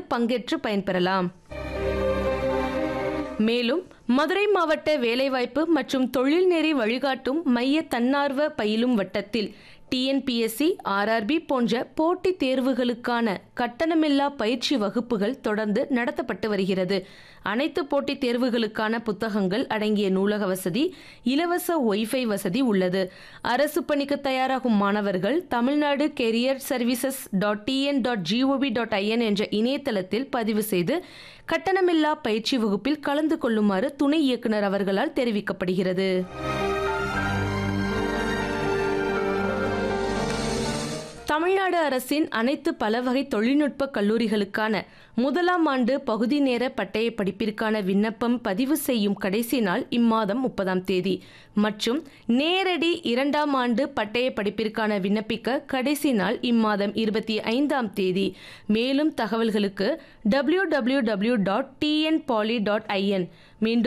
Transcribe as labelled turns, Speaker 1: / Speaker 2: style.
Speaker 1: பங்கேற்று பயன்பெறலாம் மேலும் மதுரை மாவட்ட வேலைவாய்ப்பு மற்றும் தொழில்நெறி வழிகாட்டும் மைய தன்னார்வ பயிலும் வட்டத்தில் டிஎன்பிஎஸ்சி ஆர்ஆர்பி போன்ற போட்டித் தேர்வுகளுக்கான கட்டணமில்லா பயிற்சி வகுப்புகள் தொடர்ந்து நடத்தப்பட்டு வருகிறது அனைத்து போட்டித் தேர்வுகளுக்கான புத்தகங்கள் அடங்கிய நூலக வசதி இலவச ஒய்ஃபை வசதி உள்ளது அரசு பணிக்கு தயாராகும் மாணவர்கள் Tamil Nadu career services dot T N dot G O V dot I N என்ற இணையதளத்தில் பதிவு செய்து கட்டணமில்லா பயிற்சி வகுப்பில் கலந்து கொள்ளுமாறு துணை இயக்குனர் அவர்களால் தெரிவிக்கப்படுகிறது தமிழ்நாடு அரசின் அனைத்து பலவகை தொழில்நுட்ப கல்லூரிகளுக்கான முதலாம் ஆண்டு பகுதி நேர பட்டய படிப்பிற்கான விண்ணப்பம் பதிவு செய்யும் கடைசி நாள் இம்மாதம் முப்பதாம் தேதி மற்றும் நேரடி இரண்டாம் ஆண்டு பட்டய படிப்பிற்கான விண்ணப்பிக்க கடைசி நாள் இம்மாதம் இருபத்தி ஐந்தாம் தேதி மேலும் தகவல்களுக்கு W W W dot T N poly dot I N மீண்டும்